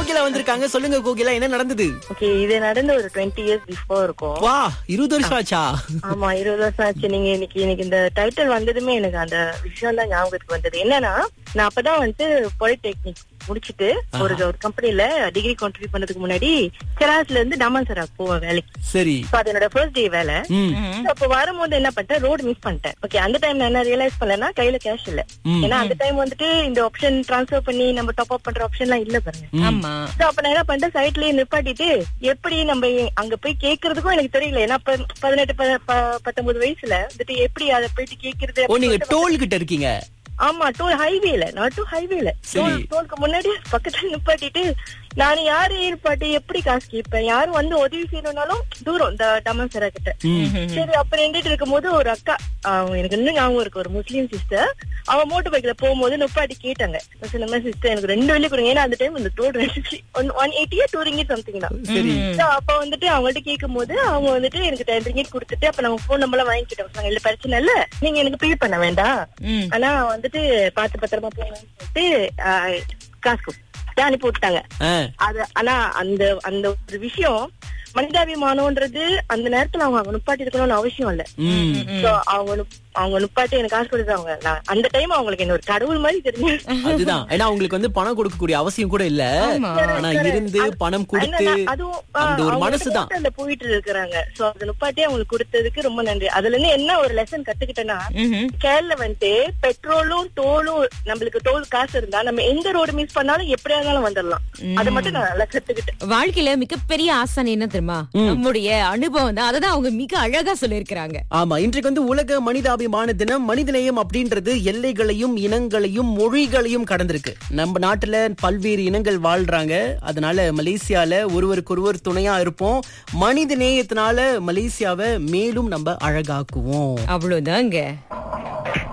கோகிலா வந்திருக்காங்க சொல்லுங்க கோகிலா என்ன நடந்தது ஓகே இது நடந்து ஒரு டுவெண்ட்டி இயர்ஸ் பிஃபோர் இருக்கும் வா இருபது வருஷம் ஆச்சா ஆமா இருபது வருஷம் ஆச்சு நீங்க இன்னைக்கு எனக்கு இந்த டைட்டில் வந்ததுமே எனக்கு அந்த விஷயம் தான் ஞாபகத்துக்கு வந்தது என்னன்னா நான் அப்பதான் வந்துட்டு பாலிடெக்னிக் முடிச்சிட்டு ஒரு ஒரு கம்பெனில டிகிரி கான்ட்ரிபியூட் பண்ணதுக்கு முன்னாடி செராஸ்ல இருந்து டமான்சரா போவேன் வேலைக்கு சரி So, அது என்னோட ஃபர்ஸ்ட் டே வேலை ம் So, அப்ப வரும்போது என்ன பண்ணிட்டேன் ரோடு மிஸ் பண்ணிட்டேன் ஓகே அந்த டைம் நான் என்ன ரியலைஸ் பண்ணேன்னா கையில கேஷ் இல்ல ம். ஏன்னா அந்த டைம் வந்துட்டு இந்த ஆப்ஷன் ட்ரான்ஸ்ஃபர் பண்ணி நம்ம டாப் அப் பண்ற ஆப்ஷன் எல்லாம் இல்ல பாருங்க ஆமா So, அப்ப நான் என்ன பண்ணிட்டேன் சைட்லயே நிப்பாட்டிட்டு எப்படி நம்ம அங்க போய் கேக்குறதுக்கும் எனக்கு தெரியல ஏன்னா அப்ப பதினெட்டு ப- ப- பத்தொன்பது வயசுல வந்துட்டு எப்படி அதை போயிட்டு கேக்குறது ஓ நீங்க டோல் கிட்ட இருக்கீங்க ஆமா டோல் ஹைவேல நான் டூ ஹைவேல சரி. டோலுக்கு முன்னாடி பக்கத்துல நிப்பாட்டிட்டு நான் யாரு ஏற்பாட்டு எப்படி காசு கேட்பேன் யாரும் வந்து உதவி செய்யணும்னாலும் தூரம் இந்த டமன்சரா கிட்ட சரி அப்ப நின்றுட்டு இருக்கும்போது ஒரு அக்கா அவங்க எனக்கு இன்னும் ஞாபகம் இருக்கு ஒரு முஸ்லீம் சிஸ்டர் அவன் மோட்டர் பைக்ல போகும்போது நிப்பாட்டி கேட்டாங்க நான் சொன்ன மாதிரி சிஸ்டர் எனக்கு ரெண்டு வெள்ளி கொடுங்க ஏன்னா அந்த டைம் இந்த டோல் ரெண்டு ஒன் எயிட்டியா டூ ரிங்கிட் சம்திங் தான் சரி So, அப்ப வந்துட்டு அவங்கள்ட்ட கேட்கும் போது அவங்க வந்துட்டு எனக்கு டென் ரிங்கிட் கொடுத்துட்டு அப்ப நம்ம போன் நம்பர் வாங்கிக்கிட்டோம் சொன்னாங்க இல்ல பிரச்சனை இல்ல நீங்க எனக்கு பே பண்ண வேண்டாம் ம். ஆனா வந்துட்டு பாத்து பத்திரமா போங்கன்னு சொல்லிட்டு ஆஹ், காசு கொடுத்து அனுப்பி விட்டாங்க ஆ, அது ஆனா அந்த அந்த ஒரு விஷயம் மனிதாபிமானம்ன்றது அந்த நேரத்துல அவங்க அவங்க நிப்பாட்டி இருக்கணும்னு அவசியம் இல்ல ம் So, அவங்க நுப்- அவங்க நிப்பாட்டி எனக்கு காசு கொடுத்தாங்க நான் அந்த டைம் அவங்களுக்கு என்ன ஒரு கடவுள் மாதிரி தெரிஞ்சு அதுதான் ஏன்னா உங்களுக்கு வந்து பணம் கொடுக்கக்கூடிய அவசியம் கூட இல்ல ஆமா. ஆனா இருந்து பணம் கொடுத்து என்னன்னா, அதுவும் ஆ, அந்த ஒரு அவங்க மனசுதான் மோட்டார்ல போயிட்டு இருக்கிறாங்க சோ அது நிப்பாட்டி அவங்களுக்கு கொடுத்ததுக்கு ரொம்ப நன்றி அதுல இருந்து என்ன ஒரு லெசன் கத்துக்கிட்டேன்னா ம்ஹும். கேரள வந்துட்டு பெட்ரோலும் டோலும் நம்மளுக்கு டோல் காசு இருந்தா நம்ம எந்த ரோடு மிஸ் பண்ணாலும் எப்படியா இருந்தாலும் வந்துடலாம் அதை மட்டும் நான் நல்லா கத்துக்கிட்டேன் வாழ்க்கையில மிகப்பெரிய ஆசான் என்ன தெரியுமா நம்முடைய அனுபவம் தான் அததான் அவங்க மிக அழகா சொல்லியிருக்கிறாங்க ஆமா இன்றைக்கு வந்து உலக மனிதாபிமான தினம் மனிதநேயம் அப்படின்றது எல்லைகளையும் இனங்களையும் மொழிகளையும் கடந்திருக்கு நம்ம நாட்டுல பல்வேறு இனங்கள் வாழ்றாங்க அதனால மலேசியால ஒருவருக்கொருவர் துணையா இருப்போம் மனித நேயத்தினால மலேசியாவை மேலும் நம்ம அழகாக்குவோம் அவ்வளவுதாங்க